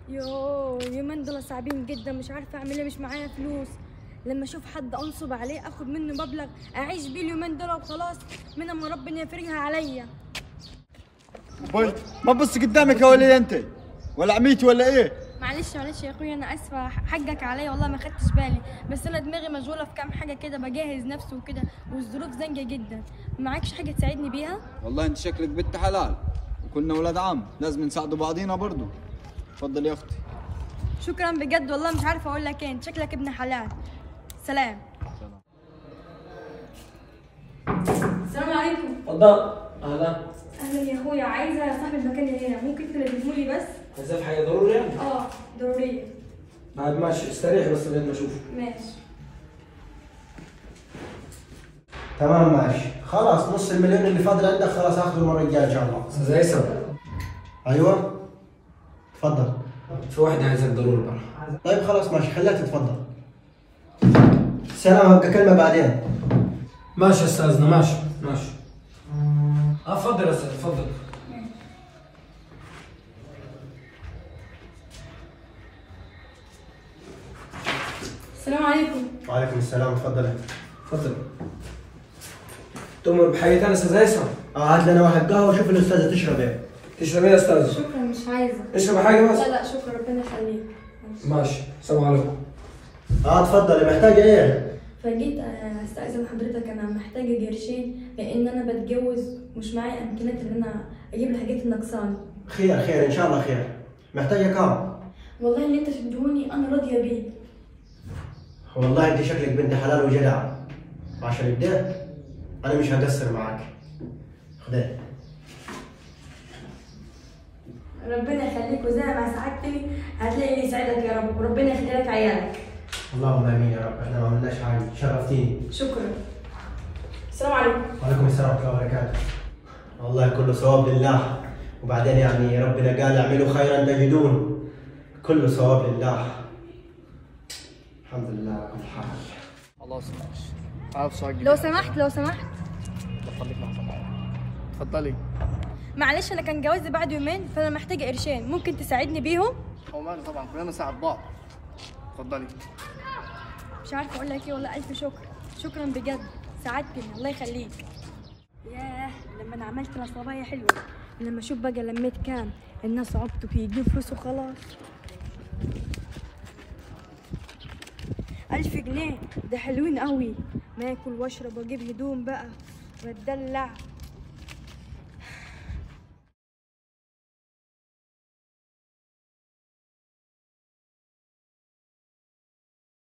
يوه يومين دول صعبين جدا مش عارفه اعمل ايه مش معايا فلوس لما اشوف حد انصب عليه اخد منه مبلغ اعيش بيه اليومين دول وخلاص من اما ربنا يفرجها عليا قلت ما تبص قدامك يا ولي انت ولا عميتي ولا ايه معلش معلش يا اخويا انا اسفه حقك عليا والله ما خدتش بالي بس انا دماغي مشغوله في كام حاجه كده بجهز نفسي وكده والظروف زنقه جدا معكش حاجه تساعدني بيها والله انت شكلك بنت حلال وكنا ولاد عم لازم نساعدوا بعضينا برضو تفضل يا اختي شكرا بجد والله مش عارفه اقول لك ايه انت شكلك ابن حلال سلام السلام عليكم اتفضل اهلا اهلا يا اخويا عايزه صاحب المكان اللي هنا ممكن تلبسه لي بس عايزاه في حاجه ضروري يعني اه ضروريه بعد ماشي استريح بس لغايه ما اشوفه ماشي تمام ماشي خلاص نص المليون اللي فاضل عندك خلاص اخذه المره الجايه ان شاء الله استاذ هيثم ايوه تفضل في واحد عايزك ضروري برا طيب خلاص ماشي خليها تتفضل سلام هبقى كلمه بعدين ماشي يا استاذنا ماشي ماشي اه اتفضل يا استاذ اتفضل السلام عليكم وعليكم السلام تفضل اتفضل تؤمر بحاجه ثانيه استاذ هيثم اه هات لنا واحد قهوه وشوف الاستاذه تشرب ايه تشرب ايه يا استاذ شكرا مش عايزه اشرب حاجه بس لا لا شكرا ربنا يخليك ماشي السلام عليكم اه تفضلي محتاجه ايه فجيت آه، استاذن حضرتك انا محتاجه قرشين لان انا بتجوز مش معايا امكانيات ان انا اجيب الحاجات النقصاني خير خير ان شاء الله خير محتاجه كام والله اللي انت تدهوني انا راضيه بيه والله انت شكلك بنت حلال وجدع عشان كده انا مش هقصر معاك خديه ربنا يخليك وزي ما ساعدتني هتلاقي اللي يسعدك يا رب وربنا يخلي لك عيالك اللهم امين يا رب احنا ما عملناش حاجه شرفتيني شكرا السلام عليكم وعليكم السلام ورحمه الله وبركاته والله كله ثواب لله وبعدين يعني ربنا قال اعملوا خيرا تجدون كله ثواب لله الحمد لله على كل حال خلاص ماشي عارف سؤال لو سمحت لو سمحت خليك لحظه معايا اتفضلي معلش انا كان جوازي بعد يومين فانا محتاجه قرشين ممكن تساعدني بيهم هو ماله طبعا كلنا نساعد بعض اتفضلي مش عارفه اقول لك ايه والله الف شكر شكرا بجد ساعدتني الله يخليك ياه لما انا عملت نصابية حلوه لما اشوف بقى لميت كام الناس عبطوا يجيب فلوس وخلاص ألف جنيه ده حلوين قوي ما اكل واشرب واجيب هدوم بقى واتدلع